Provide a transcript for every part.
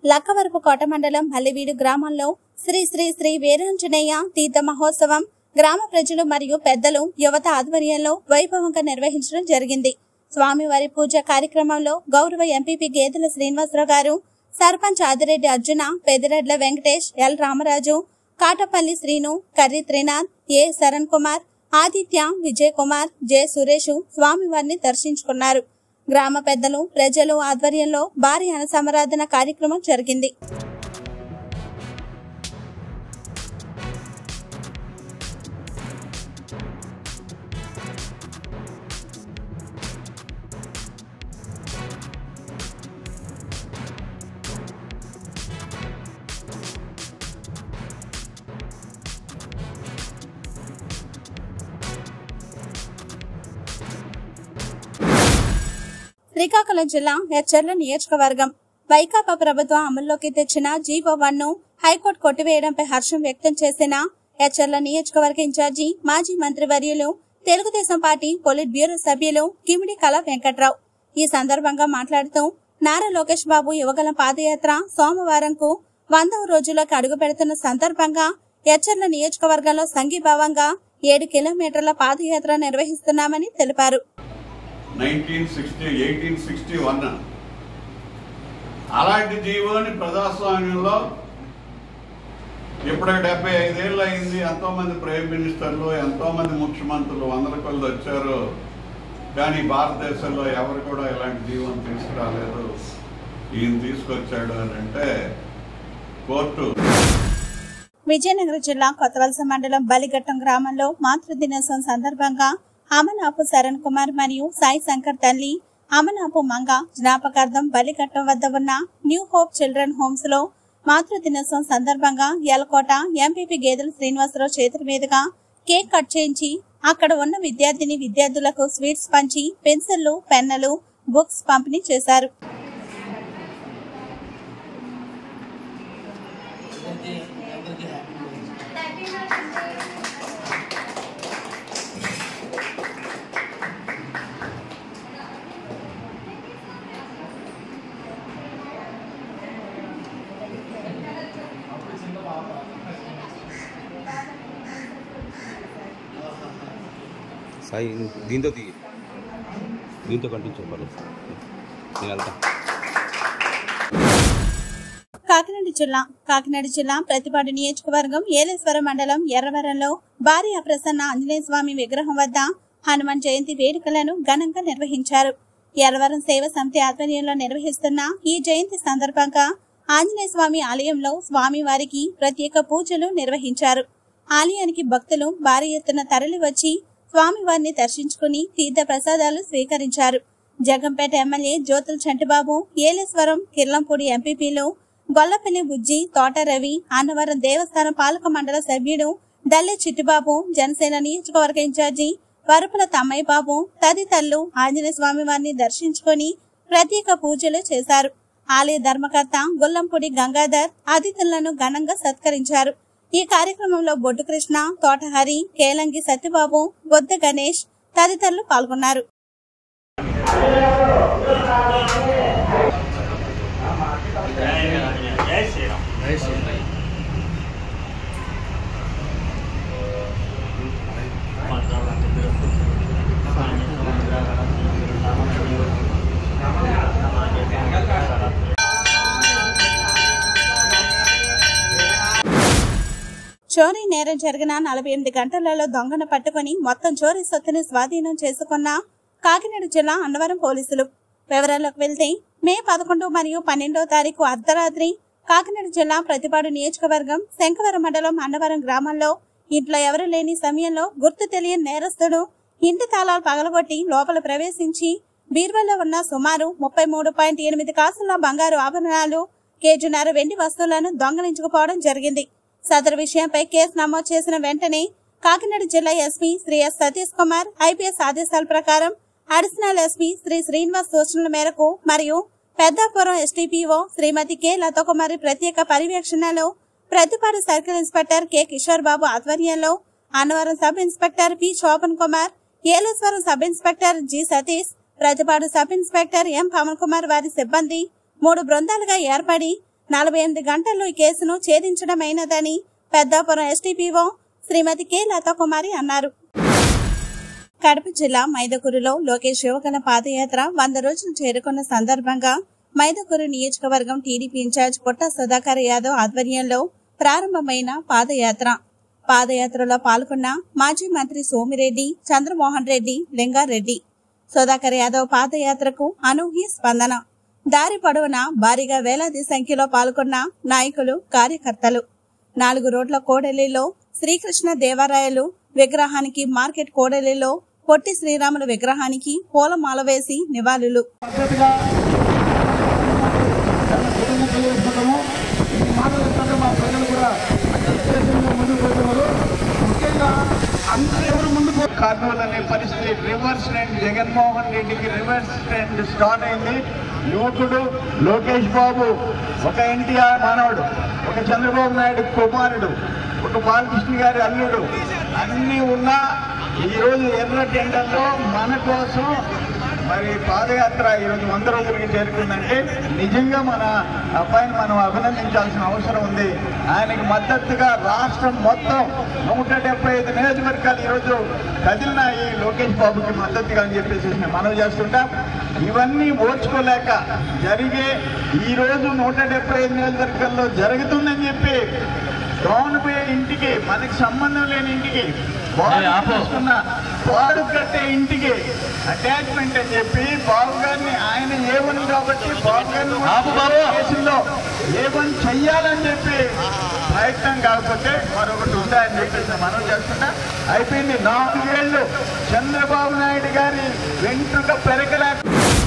లక్కవరపు కోట మండలం మల్లివీడు గ్రామంలో శ్రీ శ్రీ శ్రీ వీరాంజనేయ తీర్థ మహోత్సవం గ్రామ ప్రజలు మరియు పెద్దలు యువత ఆధ్వర్యంలో వైభవంగా నిర్వహించడం జరిగింది స్వామివారి పూజ కార్యక్రమంలో గౌరవ ఎంపీపీ గేదెల శ్రీనివాసరావు గారు sarpanch Adireddy Arjuna Pedireddla Venkatesh L Ramaraju Katapalli Srinu Karri Trinath A Saran Kumar Aditya Vijay Kumar J Suresh స్వామివారిని దర్శించుకున్నారు గ్రామ పెద్దలు ప్రజలు ఆధ్వర్యంలో భారీ అనసమరాధన కార్యక్రమం జరిగింది శ్రీకాకుళం జిల్లా హెచ్చర్ల నియోజకవర్గం వైకాపా ప్రభుత్వం అమల్లోకి తెచ్చిన జీవో వన్ ను హైకోర్టు కొట్టివేయడంపై హర్షం వ్యక్తం చేసిన హెచ్చర్ల నియోజకవర్గ ఇన్ఛార్జి మాజీ మంత్రి వర్యులు తెలుగుదేశం పార్టీ పొలిట్ బ్యూరో సభ్యులు కిమిడి కళ వెంకట్రావు ఈ సందర్భంగా మాట్లాడుతూ నారా లోకేష్ బాబు యువగలం పాదయాత్ర సోమవారంకు వందవ రోజులోకి అడుగు పెడుతున్న సందర్భంగా హెచ్చర్ల నియోజకవర్గంలో సంఘీభావంగా ఏడు కిలోమీటర్ల పాదయాత్ర నిర్వహిస్తున్నామని తెలిపారు nineteen sixty eighteen sixty one అలాంటి జీవోని ప్రజాస్వామ్యంలో ఇప్పటికి డెబ్బై ఐదేళ్ళు అయింది ఎంతో మంది ప్రైమ్ మినిస్టర్లు ఎంతో మంది ముఖ్యమంత్రులు వందల కొలది వచ్చారు కానీ భారతదేశంలో ఎవరు కూడా ఇలాంటి జీవోని తీసుకురాలేదు ఈయన తీసుకొచ్చాడు అని అంటే కోర్టు విజయనగరం జిల్లా కొత్తవలస మండలం బలిఘట్టం గ్రామంలో మాతృ దినోత్సవం సందర్భంగా అమనాపు శరణ్ కుమార్ మరియు సాయి శంకర్ తల్లి అమనాపు మంగ జ్ఞాపకార్థం బలిఘట్టం వద్ద ఉన్న న్యూ హోప్ చిల్డ్రన్ హోమ్స్ లో మాతృ దినోత్సవం సందర్భంగా యలకోట ఎంపీపీ గేదెల శ్రీనివాసరావు చేతుల మీదుగా కేక్ కట్ చేయించి అక్కడ ఉన్న విద్యార్థిని విద్యార్థులకు స్వీట్స్ పంచి పెన్సిళ్లు పెన్నులు బుక్స్ పంపిణీ చేశారు సాయి దీంతో దిగి దీంతో కంటిన్యూ పర్లేదు నేను వెళ్తా కాకినాడ జిల్లా కాకినాడ జిల్లా ప్రతిపాడు నియోజకవర్గం ఏలేశ్వరం మండలం ఎర్రవరంలో భారీ అప్రసన్న ఆంజనేయ స్వామి విగ్రహం వద్ద హనుమాన్ జయంతి వేడుకలను ఘనంగా నిర్వహించారు ఎర్రవరం సేవ సమితి ఆధ్వర్యంలో నిర్వహిస్తున్న ఈ జయంతి సందర్భంగా ఆంజనేయ స్వామి ఆలయంలో స్వామి వారికి ప్రత్యేక పూజలు నిర్వహించారు ఆలయానికి భక్తులు భారీ ఎత్తున తరలి వచ్చి స్వామివారిని దర్శించుకుని తీర్థ ప్రసాదాలు స్వీకరించారు జగంపేట ఎమ్మెల్యే జ్యోతుల చంటిబాబు ఏలేశ్వరం కిర్లంపూడి ఎంపీపీలు గొల్లపల్లి బుజ్జి తోట రవి అన్నవరం దేవస్థానం పాలక మండల సభ్యుడు దల్లె చిట్టిబాబు జనసేన నియోజకవర్గ ఇన్ఛార్జి వరపుల తమ్మయ్య బాబు తదితరులు ఆంజనేయ స్వామి వారిని దర్శించుకొని ప్రత్యేక పూజలు చేశారు ఆలయ ధర్మకర్త గుల్లంపూడి గంగాధర్ అతిథులను ఘనంగా సత్కరించారు ఈ కార్యక్రమంలో బొడ్డు కృష్ణ తోటహరి కేలంగి సత్యబాబు బొద్ద గణేష్ తదితరులు పాల్గొన్నారు జై శ్రీరామ్ చోరీ నేరం జరిగిన నలభై ఎనిమిది గంటలలో దొంగను పట్టుకుని మొత్తం చోరీ సొత్తుని స్వాధీనం చేసుకున్న కాకినాడ జిల్లా అన్నవరం పోలీసులు వివరాల్లోకి వెళ్తే మే పదకొండు మరియు పన్నెండో తారీఖు అర్ధరాత్రి కాకినాడ జిల్లా ప్రతిపాడు నియోజకవర్గం శంకవరం మండలం అన్నవరం గ్రామంలో ఇంట్లో ఎవరు లేని సమయంలో గుర్తు తెలియని నేరస్తుడు ఇంటి తాళాలు పగలగొట్టి లోపల ప్రవేశించి బీర్వల్లో ఉన్న సుమారు ముప్పై మూడు పాయింట్ ఎనిమిది కాసుల బంగారు ఆభరణాలు కేజీన్నర వెండి వస్తువులను దొంగలించుకుపోవడం జరిగింది సదరు విషయంపై కేసు నమోదు చేసిన వెంటనే కాకినాడ జిల్లా SP Sri S Satish Kumar IPS ఆదేశాల ప్రకారం అడిషనల్ ఎస్పీ శ్రీ శ్రీనివాస్ సూచనల మేరకు మరియు పెద్దాపురం ఎస్టీపీఓ శ్రీమతి కె లతకుమారి ప్రత్యేక పర్యవేక్షణలో Prathipadu circle inspector K Kishore Babu ఆధ్వర్యంలో Annavaram sub inspector P Sobhan Kumar Yeleswaram sub inspector G Satish Prathipadu sub inspector M Pavan Kumar వారి సిబ్బంది మూడు బృందాలుగా ఏర్పడి నలభై ఎనిమిది గంటల్లో ఈ కేసును ఛేదించడమైనదని పెద్దాపురం ఎస్టీపీఓ శ్రీమతి కె లతాకుమారి అన్నారు కడప జిల్లా మైదకూరులో లోకేష్ యువకుల పాదయాత్ర వంద రోజులు చేరుకున్న సందర్భంగా మైదకూరు నియోజకవర్గం టీడీపీ ఇన్ఛార్జ్ పుట్ట సుధాకర్ యాదవ్ ఆధ్వర్యంలో ప్రారంభమైన పాదయాత్ర పాదయాత్రలో పాల్గొన్న మాజీ మంత్రి సోమిరెడ్డి చంద్రమోహన్ రెడ్డి లింగారెడ్డి సుధాకర్ యాదవ్ పాదయాత్రకు అనూహ్య స్పందన దారి పొడవునా భారీగా వేలాది సంఖ్యలో పాల్గొన్న నాయకులు కార్యకర్తలు నాలుగు రోడ్ల కోడలిలో శ్రీకృష్ణ దేవాలయాలు విగ్రహానికి మార్కెట్ కోడలిలో పొట్టి శ్రీరాముల విగ్రహానికి పూలమాల వేసి నివాళులు పద్ధతిగా చాలా కుటుంబం కలిగిస్తున్నాము ఈ మాటలు ఏంటంటే మా ప్రజలు కూడా ఉద్దేశంగా ముందుకు పోతున్నారు ముఖ్యంగా అందరూ ఎవరు ముందుకు కర్నూలు అనే పరిస్థితి రివర్స్ ట్రెండ్ జగన్మోహన్ రెడ్డికి రివర్స్ ట్రెండ్ స్టార్ట్ అయింది యువకుడు లోకేష్ బాబు ఒక ఎన్టీఆర్ మానవుడు ఒక చంద్రబాబు నాయుడు కుమారుడు ఒక బాలకృష్ణ గారి అల్లుడు అన్నీ ఉన్నా ఈరోజు ఎర్ర టెండర్లో మన కోసం మరి పాదయాత్ర ఈరోజు వంద రోజులకి చేరుకుందంటే నిజంగా మన అబ్బాయిని మనం అభినందించాల్సిన అవసరం ఉంది ఆయనకి మద్దతుగా రాష్ట్రం మొత్తం నూట డెబ్బై ఐదు నియోజకవర్గాలు ఈరోజు కదిలినాయి లోకేష్ బాబుకి మద్దతుగా అని చెప్పేసి మేము మనవి చేస్తుంటాం ఇవన్నీ ఓర్చుకోలేక జరిగే ఈ రోజు నూట డెబ్బై ఐదు నియోజకవర్గాల్లో జరుగుతుందని చెప్పి డౌన్ పోయే ఇంటికి మనకి సంబంధం లేని ఇంటికి బాగు చేసుకున్న బాడు కట్టే ఇంటికి అటాచ్మెంట్ అని చెప్పి బాబు గారిని ఆయన ఏమని కాబట్టి బాబు గారిని కూడా కేసుల్లో ఏమని చెయ్యాలని చెప్పి ప్రయత్నం కాకపోతే మరొకటి ఉందని చెప్పేసి మనం చేస్తున్నా అయిపోయింది నాలుగేళ్లు చంద్రబాబు నాయుడు గారి వెంట్రుక పెరగలేక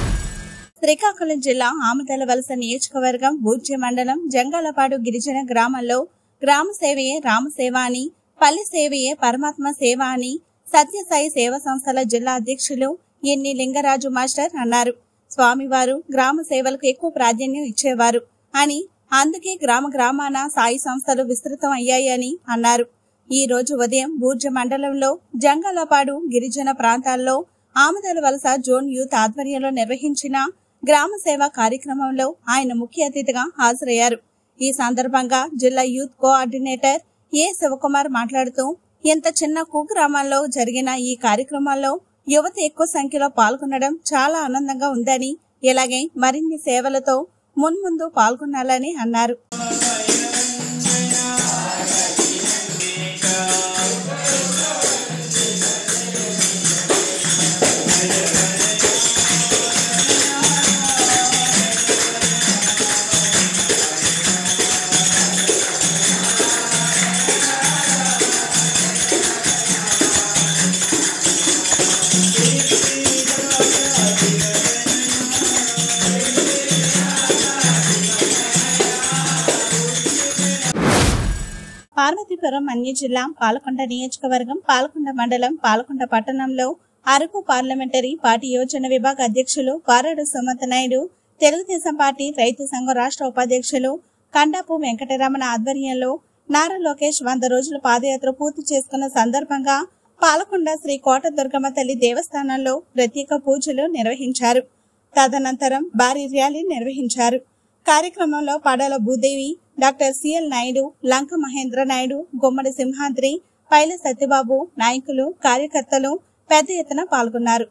శ్రీకాకుళం జిల్లా ఆమతల వలస నియోజకవర్గం బూర్జి మండలం జంగాలపాడు గిరిజన గ్రామంలో గ్రామ సేవయే రామసేవ అని పల్లె సేవయే పరమాత్మ సేవ అని సత్యసాయి సేవా సంస్థల జిల్లా అధ్యక్షులు ఎన్ని లింగరాజు మాస్టర్ అన్నారు స్వామివారు గ్రామ సేవలకు ఎక్కువ ప్రాధాన్యం ఇచ్చేవారు అని అందుకే గ్రామ గ్రామాన సాయి సంస్థలు విస్తృతం అయ్యాయని అన్నారు ఈ రోజు ఉదయం బూర్జ మండలంలో జంగాలపాడు గిరిజన ప్రాంతాల్లో ఆమదల వలస జోన్ యూత్ ఆధ్వర్యంలో నిర్వహించిన గ్రామ సేవ కార్యక్రమంలో ఆయన ముఖ్య అతిథిగా హాజరయ్యారు ఈ సందర్భంగా జిల్లా యూత్ కోఆర్డినేటర్ ఏ శివకుమార్ మాట్లాడుతూ ఇంత చిన్న కుగ్రామాల్లో జరిగిన ఈ కార్యక్రమాల్లో యువత ఎక్కువ సంఖ్యలో పాల్గొనడం చాలా ఆనందంగా ఉందని ఇలాగే మరిన్ని సేవలతో మున్ముందు పాల్గొనాలని అన్నారు పార్వతీపురం అన్య జిల్లా పాలకొండ నియోజకవర్గం పాలకొండ మండలం పాలకొండ పట్టణంలో అరకు పార్లమెంటరీ పార్టీ యోజన విభాగ అధ్యక్షులు కారాడు సుమంత్ నాయుడు తెలుగుదేశం పార్టీ రైతు సంఘం రాష్ట్ర ఉపాధ్యక్షులు కండాపు వెంకటరమణ ఆధ్వర్యంలో నారా లోకేష్ వంద రోజుల పాదయాత్ర పూర్తి చేసుకున్న సందర్భంగా పాలకొండ శ్రీ కోట దుర్గమ్మ తల్లి దేవస్థానంలో ప్రత్యేక పూజలు నిర్వహించారు తదనంతరం భారీ ర్యాలీ నిర్వహించారు కార్యక్రమంలో పడాల భూదేవి డాక్టర్ సిఎల్ నాయుడు లంక మహేంద్ర నాయుడు గుమ్మడి సింహాద్రి పైల సత్యబాబు నాయకులు కార్యకర్తలు పెద్ద ఎత్తున పాల్గొన్నారు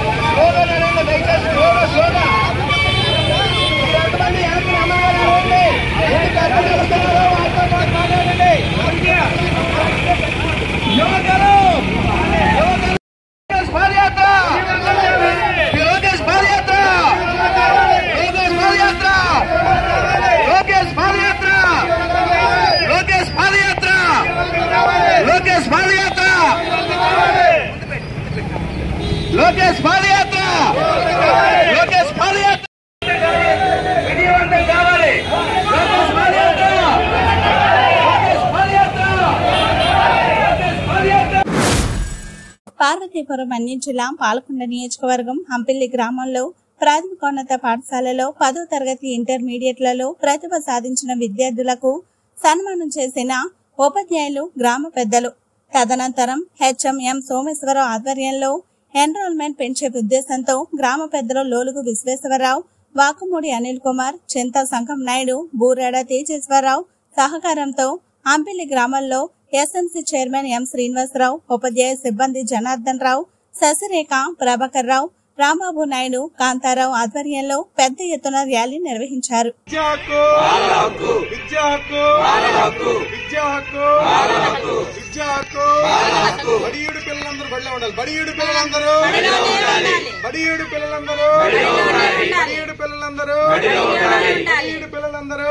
లోకేష్ పాదయాత్ర లోకేష్ పాదయాత్ర విజయవంతం కావాలి లోకేష్ పాదయాత్ర లోకేష్ పాదయాత్ర లోకేష్ పాదయాత్ర పార్వతీపురం అన్య జిల్లా పాలకొండ నియోజకవర్గం హంపిల్లి గ్రామంలో ప్రాథమికోన్నత పాఠశాలలో పదో తరగతి ఇంటర్మీడియట్లలో ప్రతిభ సాధించిన విద్యార్థులకు సన్మానం చేసిన ఉపాధ్యాయులు గ్రామ పెద్దలు తదనంతరం హెచ్ఎంఎం సోమేశ్వరరావు ఆధ్వర్యంలో ఎన్రోల్మెంట్ పెంచే ఉద్దేశంతో గ్రామ పెద్దలు లోలుగు విశ్వేశ్వరరావు వాకుమూడి అనిల్ కుమార్ చింత సంఘం నాయుడు బూరాడ తేజేశ్వరరావు సహకారంతో అంపిలి గ్రామంలో ఎస్ఎంసీ చైర్మన్ ఎం శ్రీనివాసరావు ఉపాధ్యాయ సిబ్బంది జనార్దన్ రావు శశిరేఖ ప్రభాకర్ రావు రాంబాబు నాయుడు కాంతారావు ఆధ్వర్యంలో పెద్ద ఎత్తున ర్యాలీ నిర్వహించారు విద్యా హక్కు విద్యా హక్కు విద్యా హక్కు విద్యా హక్కు బడియుడు పిల్లలందరూ బడిలో ఉండాలి బడియుడు పిల్లలందరూ బడియుడు పిల్లలందరూ బడియుడు పిల్లలందరూ బడియుడు పిల్లలందరూ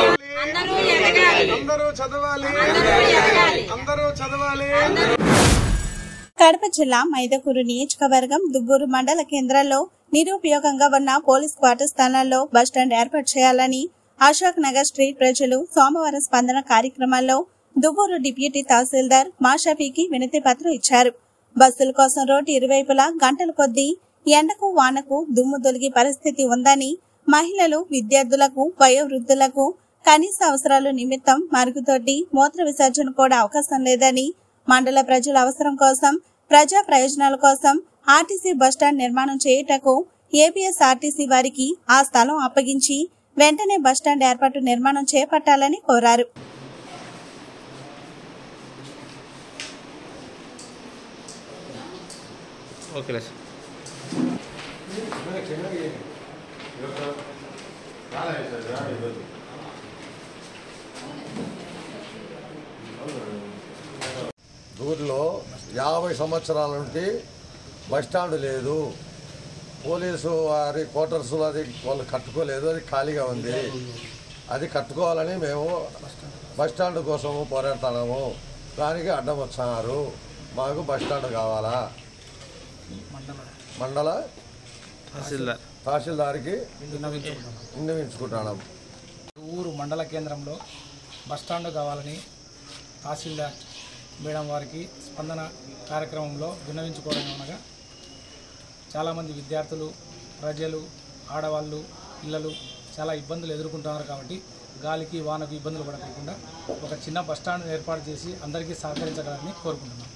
అందరూ చదవాలి అందరూ చదవాలి కడప జిల్లా మైదకూరు నియోజకవర్గం దుబ్బూరు మండల కేంద్రంలో నిరుపయోగంగా ఉన్న పోలీస్ క్వార్టర్ స్థానాల్లో బస్టాండ్ ఏర్పాటు చేయాలని అశోక్ నగర్ స్ట్రీట్ ప్రజలు సోమవారం స్పందన కార్యక్రమంలో దుబ్బూరు డిప్యూటీ తహసీల్దార్ మాషాఫీకి వినతి పత్రం ఇచ్చారు బస్సుల కోసం రోడ్డు ఇరువైపులా గంటల కొద్దీ ఎండకు వానకు దుమ్ము దొలిగి పరిస్థితి ఉందని మహిళలు విద్యార్థులకు వయోవృద్ధులకు కనీస అవసరాల నిమిత్తం మరుగుదొడ్డి మూత్ర విసర్జన కూడా అవకాశం లేదని మండల ప్రజల అవసరం కోసం ప్రజా ప్రయోజనాల కోసం ఆర్టీసీ బస్టాండ్ నిర్మాణం చేయుటకు ఏపీఎస్ ఆర్టీసీ వారికి ఆ స్థలం అప్పగించి వెంటనే బస్టాండ్ ఏర్పాటు నిర్మాణం చేపట్టాలని కోరారు ఓకే ఊరిలో యాభై సంవత్సరాల నుండి బస్టాండ్ లేదు పోలీసు వారి క్వార్టర్స్ అది వాళ్ళు కట్టుకోలేదు అది ఖాళీగా ఉంది అది కట్టుకోవాలని మేము బస్టాండ్ కోసము పోరాడుతున్నాము దానికి అడ్డం వచ్చారు మాకు బస్టాండ్ కావాలా మండల తహసీల్దార్ తహసీల్దార్కి విన్నవించుకుంటున్నాం ఊరు మండల కేంద్రంలో బస్టాండ్ కావాలని తహసీల్దార్ మేడం వారికి స్పందన కార్యక్రమంలో విన్నవించుకోవడం అనగా చాలామంది విద్యార్థులు ప్రజలు ఆడవాళ్ళు పిల్లలు చాలా ఇబ్బందులు ఎదుర్కొంటున్నారు కాబట్టి గాలికి వానకు ఇబ్బందులు పడకుండా ఒక చిన్న బస్టాండ్ ఏర్పాటు చేసి అందరికీ సహకరించగలని కోరుకుంటున్నాం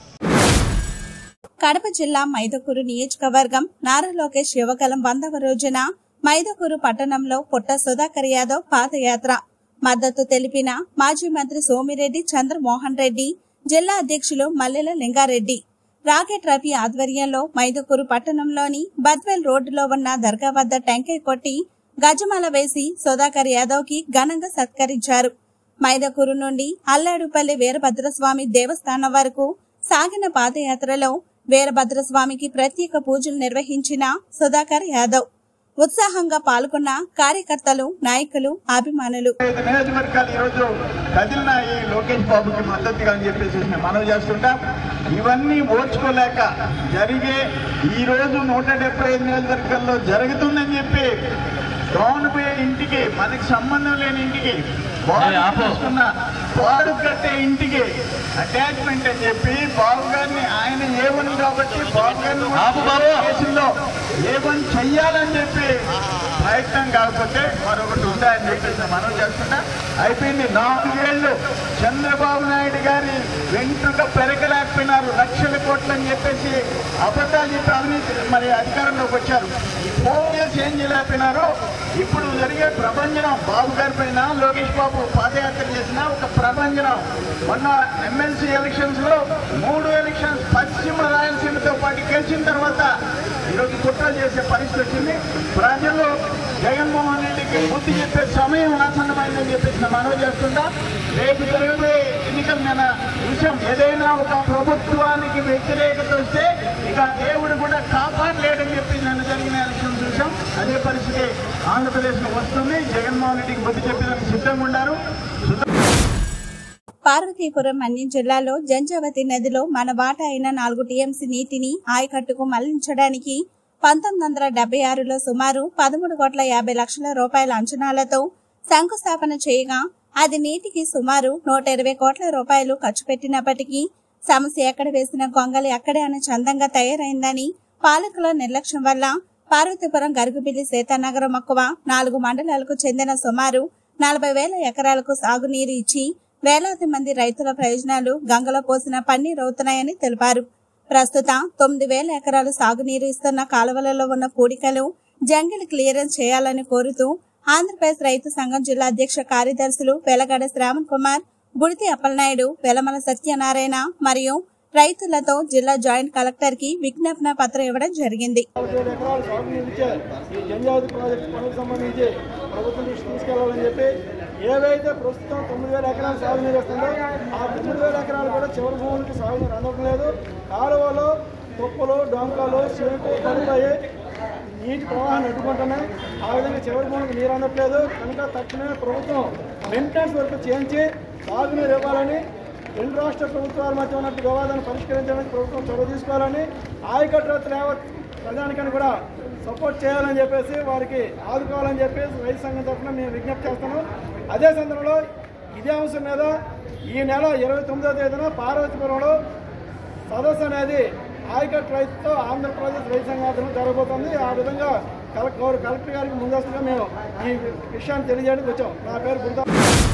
కడప జిల్లా మైదకూరు నియోజకవర్గం నారా లోకేష్ యువకలం వందవ రోజున మైదకూరు పట్టణంలో పుట్ట సుధాకర్ యాదవ్ పాదయాత్ర మద్దతు తెలిపిన మాజీ మంత్రి సోమిరెడ్డి చంద్రమోహన్ రెడ్డి జిల్లా అధ్యక్షులు మల్లెల లింగారెడ్డి రాకెట్ రవి ఆధ్వర్యంలో మైదకూరు పట్టణంలోని బద్వెల్ రోడ్డులో ఉన్న దర్గా వద్ద టెంకాయ కొట్టి గజమాల వేసి సుధాకర్ యాదవ్ కి ఘనంగా సత్కరించారు మైదకూరు నుండి అల్లాడుపల్లి వీరభద్రస్వామి దేవస్థానం వరకు సాగిన పాదయాత్రలో వీరభద్రస్వామికి ప్రత్యేక పూజలు నిర్వహించిన సుధాకర్ యాదవ్ ఉత్సాహంగా పాల్గొన్న కార్యకర్తలు నాయకులు అభిమానులు ఐదు నియోజకవర్గాలు ఈరోజు కదిలిన ఈ లోకేష్ బాబుకి మద్దతుగా అని చెప్పేసి మేము మనవి చేస్తుంటాం ఇవన్నీ ఓర్చుకోలేక జరిగే ఈ రోజు నూట డెబ్బై ఐదు నియోజకవర్గాల్లో జరుగుతుందని చెప్పి డౌన్ పోయే ఇంటికి మనకి సంబంధం లేని ఇంటికి బాగు చేసుకున్న బాడు కట్టే ఇంటికి అటాచ్మెంట్ అని చెప్పి బాబు గారిని ఆయన ఏమని కాబట్టి బాబు గారిని కేసుల్లో ఏమని చెయ్యాలని చెప్పి ప్రయత్నం కాకపోతే మరొకటి ఉందని చెప్పేసి మనం చేస్తున్నా అయిపోయింది నాలుగేళ్లు చంద్రబాబు నాయుడు గారి వెంట్రుక పెరగలేకపోయినారు లక్షల కోట్లు అని చెప్పేసి అబద్ధాలు చెప్పి అవినీతి మరి అధికారంలోకి వచ్చారు ఈ ఫోన్ చేసి ఏం చేయలేకపోయినారు ఇప్పుడు జరిగే ప్రభంజనం బాబు గారి పైన లోకేష్ బాబు పాదయాత్ర చేసిన ఒక ప్రభంజనం మొన్న ఎమ్మెల్సీ ఎలక్షన్స్ లో మూడు ఎలక్షన్స్ పశ్చిమ రాయలసీమతో పాటు గెలిచిన తర్వాత ఈరోజు కుట్రలు చేసే పరిస్థితి వచ్చింది ప్రజలు జగన్మోహన్ రెడ్డికి బుద్ధి చెప్పే సమయం ఆసన్నమైందని చెప్పేసి నేను మనవి చేస్తుంటా రేపు జరగబోయే ఎన్నికల మీద విషయం ఏదైనా ఒక ప్రభుత్వానికి వ్యతిరేకత వస్తే ఇక దేవుడు కూడా కాపాడలేడని చెప్పి నేను జరిగిన ఎలక్షన్ చూసాం అదే పరిస్థితి ఆంధ్రప్రదేశ్లో వస్తుంది జగన్మోహన్ రెడ్డికి బుద్ధి చెప్పేదానికి సిద్ధంగా ఉన్నారు పార్వతీపురం మన్యం జిల్లాలో జంజావతి నదిలో మన వాటా అయిన నాలుగు టీఎంసీ నీటిని ఆయకట్టుకు మళ్లించడానికి పంతొమ్మిది వందల డెబ్బై ఆరులో సుమారు పదమూడు కోట్ల యాభై లక్షల రూపాయల అంచనాలతో శంకుస్థాపన చేయగా అది నీటికి సుమారు నూట ఇరవై కోట్ల రూపాయలు ఖర్చు పెట్టినప్పటికీ సమస్య ఎక్కడ వేసిన గొంగలి అక్కడే అని చందంగా తయారైందని పాలకుల నిర్లక్ష్యం వల్ల పార్వతీపురం గరుగుబిల్లి సీతానగరం మక్కువ నాలుగు మండలాలకు చెందిన సుమారు నలభై వేల ఎకరాలకు సాగునీరు ఇచ్చి వేలాది మంది రైతుల ప్రయోజనాలు గంగలో పోసిన పన్నీరు అవుతున్నాయని తెలిపారు ప్రస్తుతం తొమ్మిది వేల ఎకరాలు సాగునీరు ఇస్తున్న కాలువలలో ఉన్న పూడికలు జంగిల్ క్లియరెన్స్ చేయాలని కోరుతూ ఆంధ్రప్రదేశ్ రైతు సంఘం జిల్లా అధ్యక్ష కార్యదర్శులు వెలగడ శ్రావణ్ కుమార్ బుడితి అప్పలనాయుడు వెలమల సత్యనారాయణ మరియు రైతులతో జిల్లా జాయింట్ కలెక్టర్ కి విజ్ఞాపన పత్రం ఇవ్వడం జరిగింది పదిహేడు ఎకరాలు సాగు నిలిచే ఈ జంజావతి ప్రాజెక్టు పనులకు సంబంధించి ప్రభుత్వం దృష్టి తీసుకెళ్లాలని చెప్పి ఏవైతే ప్రస్తుతం తొమ్మిది వేల ఎకరాలు సాగు నీరు వస్తుందో ఆ తొమ్మిది వేల ఎకరాలు కూడా చివరి భూములకి సాగు నీరు అందడం లేదు కాలువలు తుప్పలు డొంకలు చెరుకు పడిపోయి నీటి ప్రవాహాన్ని అడ్డుకుంటున్నాయి ఆ విధంగా చివరి భూములకు నీరు అందట్లేదు కనుక తక్షణమే ప్రభుత్వం మెయింటెనెన్స్ వర్క్ చేయించి సాగునీరు ఇవ్వాలని రెండు రాష్ట్ర ప్రభుత్వాల మధ్య ఉన్నట్టు వివాదాన్ని పరిష్కరించడానికి ప్రభుత్వం చొరవ తీసుకోవాలని ఆయకట్టు రైతులు యావత్ ప్రజానికాన్ని కూడా సపోర్ట్ చేయాలని చెప్పేసి వారికి ఆదుకోవాలని చెప్పేసి రైతు సంఘం తరఫున మేము విజ్ఞప్తి చేస్తున్నాం అదే సందర్భంలో ఇదే అంశం మీద ఈ నెల ఇరవై తొమ్మిదో తేదీన పార్వతీపురంలో సదస్సు అనేది ఆయకట్టు రైతుతో ఆంధ్రప్రదేశ్ రైతు సంఘం ఆధ్వర్యంలో జరగబోతుంది ఆ విధంగా కలెక్టర్ కలెక్టర్ గారికి ముందస్తుగా మేము ఈ విషయాన్ని తెలియజేయడానికి వచ్చాం నా పేరు బుద్ధ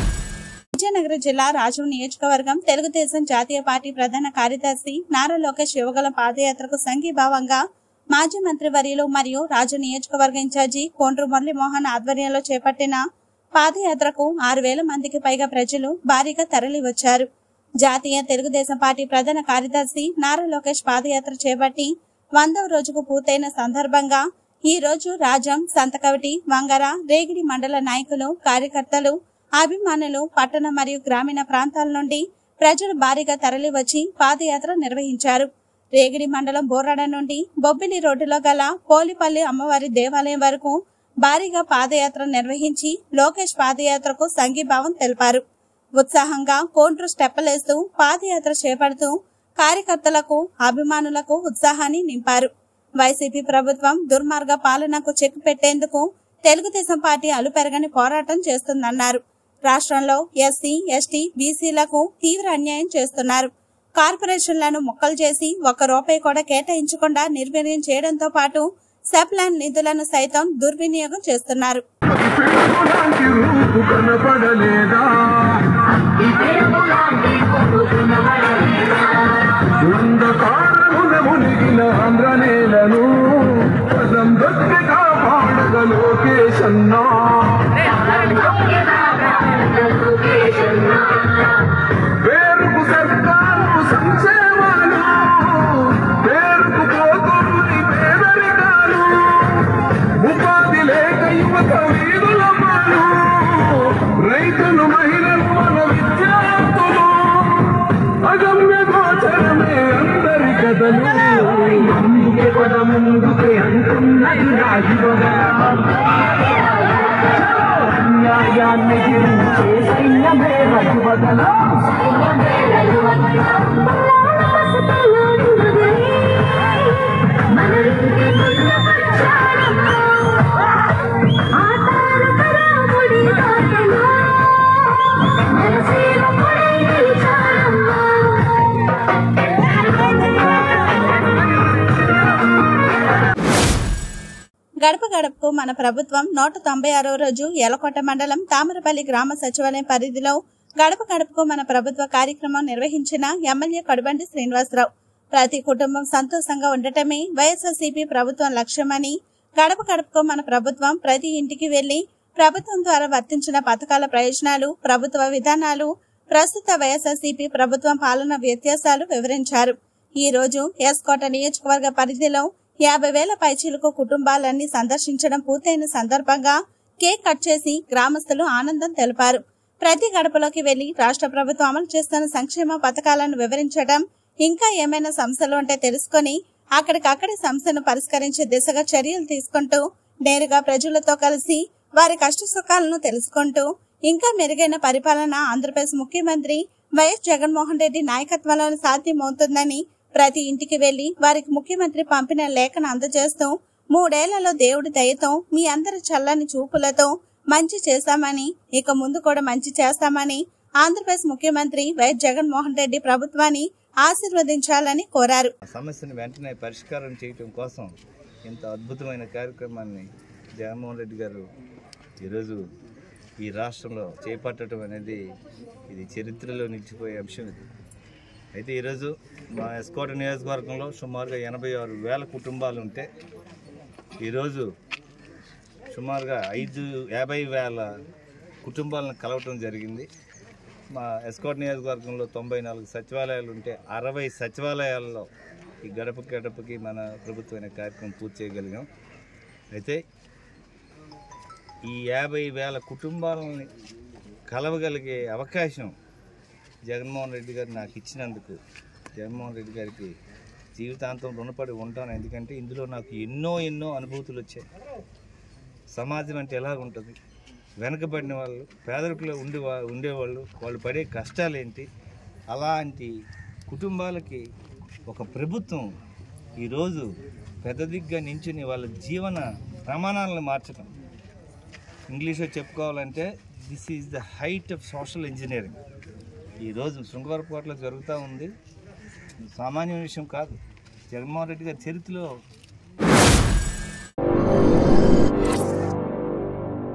విజయనగరం జిల్లా రాజు నియోజకవర్గం తెలుగుదేశం జాతీయ పార్టీ ప్రధాన కార్యదర్శి నారా లోకేష్ యువగల పాదయాత్రకు సంఘీభావంగా మాజీ మంత్రి వర్యులు మరియు రాజు నియోజకవర్గ ఇన్ఛార్జి కోండ్రు మురళీమోహన్ ఆధ్వర్యంలో చేపట్టిన పాదయాత్రకు ఆరు వేల మందికి పైగా ప్రజలు భారీగా తరలి వచ్చారు జాతీయ తెలుగుదేశం పార్టీ ప్రధాన కార్యదర్శి నారా లోకేష్ పాదయాత్ర చేపట్టి వందవ రోజుకు పూర్తయిన సందర్భంగా ఈ రోజు రాజం సంతకవిటి వంగర రేగిడి మండల నాయకులు కార్యకర్తలు అభిమానులు పట్టణ మరియు గ్రామీణ ప్రాంతాల నుండి ప్రజలు భారీగా తరలివచ్చి పాదయాత్ర నిర్వహించారు రేగిడి మండలం బోరాడ నుండి బొబ్బిలి రోడ్డులో గల పోలిపల్లి అమ్మవారి దేవాలయం వరకు భారీగా పాదయాత్ర నిర్వహించి లోకేష్ పాదయాత్రకు సంఘీభావం తెలిపారు ఉత్సాహంగా కోంట్రు స్టెప్పలేస్తూ పాదయాత్ర చేపడుతూ కార్యకర్తలకు అభిమానులకు ఉత్సాహాన్ని నింపారు వైసీపీ ప్రభుత్వం దుర్మార్గ పాలనకు చెక్ పెట్టేందుకు తెలుగుదేశం పార్టీ అలుపెరగని పోరాటం చేస్తుందన్నారు రాష్ట్రంలో ఎస్సీ ఎస్టీ బీసీలకు తీవ్ర అన్యాయం చేస్తున్నారు కార్పొరేషన్లను ముక్కలు చేసి ఒక్క రూపాయి కూడా కేటాయించకుండా నిర్వీర్యం చేయడంతో పాటు సెప్లాన్ నిధులను సైతం దుర్వినియోగం చేస్తున్నారు అంధకారమున మునిగిన ఆంధ్ర నేలను పదం దొరికి కాపాడగ లోకేశన్నా పేరుకు సర్కారు సంక్షేమాలు పేరుకు పోతుంది పేదరికాలు ఉపాధి లేక యువత వీధుల పాలు రైతులు మహిళలు మన విద్యార్థులు అగమ్య గోచరమే అందరి కథలు ముందుకే పద ముందుకే అంటున్నది రాజువగా న్యాయాన్ని గెలిచే సైన్యమే రఘువదల గడప గడపకు మన ప్రభుత్వం నూట తొంభై ఆరో రోజు ఎలకోట మండలం తామరపల్లి గ్రామ సచివాలయం పరిధిలో గడప గడపకు మన ప్రభుత్వ కార్యక్రమం నిర్వహించిన ఎమ్మెల్యే కడుబండి శ్రీనివాసరావు ప్రతి కుటుంబం సంతోషంగా ఉండటమే వైఎస్ఆర్సీపీ ప్రభుత్వం లక్ష్యమని గడప గడపకు మన ప్రభుత్వం ప్రతి ఇంటికి వెళ్లి ప్రభుత్వం ద్వారా వర్తించిన పథకాల ప్రయోజనాలు ప్రభుత్వ విధానాలు ప్రస్తుత వైఎస్ఆర్సీపీ ప్రభుత్వం పాలన వ్యత్యాసాలు వివరించారు ఈ రోజు ఎస్కోట నియోజకవర్గ పరిధిలో యాభై వేల పైచీలకు కుటుంబాలన్నీ సందర్శించడం పూర్తయిన సందర్భంగా కేక్ కట్ చేసి గ్రామస్తులు ఆనందం తెలిపారు ప్రతి గడపలోకి వెళ్లి రాష్ట్ర ప్రభుత్వం అమలు చేస్తున్న సంక్షేమ పథకాలను వివరించడం ఇంకా ఏమైనా సమస్యలు ఉంటే తెలుసుకొని అక్కడికక్కడే సమస్యను పరిష్కరించే దిశగా చర్యలు తీసుకుంటూ నేరుగా ప్రజలతో కలిసి వారి కష్ట సుఖాలను తెలుసుకుంటూ ఇంకా మెరుగైన పరిపాలన ఆంధ్రప్రదేశ్ ముఖ్యమంత్రి వైఎస్ జగన్మోహన్ రెడ్డి నాయకత్వంలో సాధ్యమవుతుందని ప్రతి ఇంటికి వెళ్లి వారికి ముఖ్యమంత్రి పంపిన లేఖను అందజేస్తూ మూడేళ్లలో దేవుడి దయతో మీ అందరి చల్లని చూపులతో మంచి చేశామని ఇక ముందు కూడా మంచి చేస్తామని ఆంధ్రప్రదేశ్ ముఖ్యమంత్రి వైఎస్ జగన్మోహన్ రెడ్డి ప్రభుత్వాన్ని ఆశీర్వదించాలని కోరారు సమస్యను వెంటనే పరిష్కారం చేయటం కోసం ఇంత అద్భుతమైన కార్యక్రమాన్ని జగన్మోహన్ రెడ్డి గారు ఈరోజు ఈ రాష్ట్రంలో చేపట్టడం అనేది ఇది చరిత్రలో నిలిచిపోయే అంశం ఇది అయితే ఈరోజు మా ఎస్కోట నియోజకవర్గంలో సుమారుగా ఎనభై ఆరు వేల కుటుంబాలు ఉంటే ఈరోజు సుమారుగా ఐదు యాభై వేల కుటుంబాలను కలవటం జరిగింది మా ఎస్కోట్ నియోజకవర్గంలో తొంభై నాలుగు సచివాలయాలు ఉంటే అరవై సచివాలయాల్లో ఈ గడప గడపకి మన ప్రభుత్వమైన కార్యక్రమం పూర్తి చేయగలిగాం అయితే ఈ యాభై వేల కుటుంబాలని కలవగలిగే అవకాశం జగన్మోహన్ రెడ్డి గారు నాకు ఇచ్చినందుకు జగన్మోహన్ రెడ్డి గారికి జీవితాంతం రుణపడి ఉంటాను ఎందుకంటే ఇందులో నాకు ఎన్నో ఎన్నో అనుభూతులు వచ్చాయి సమాజం అంటే ఎలా ఉంటుంది వెనకబడిన వాళ్ళు పేదరికలో ఉండే వా- ఉండేవాళ్ళు వాళ్ళు పడే కష్టాలు ఏంటి అలాంటి కుటుంబాలకి ఒక ప్రభుత్వం ఈరోజు పెద్ద దిగ్గా నించుని వాళ్ళ జీవన ప్రమాణాలను మార్చడం ఇంగ్లీష్లో చెప్పుకోవాలంటే this is the height of social engineering ఈరోజు శృంగవరపోట్లో జరుగుతూ ఉంది సామాన్య విషయం కాదు జగన్మోహన్ రెడ్డి గారి చరిత్రలో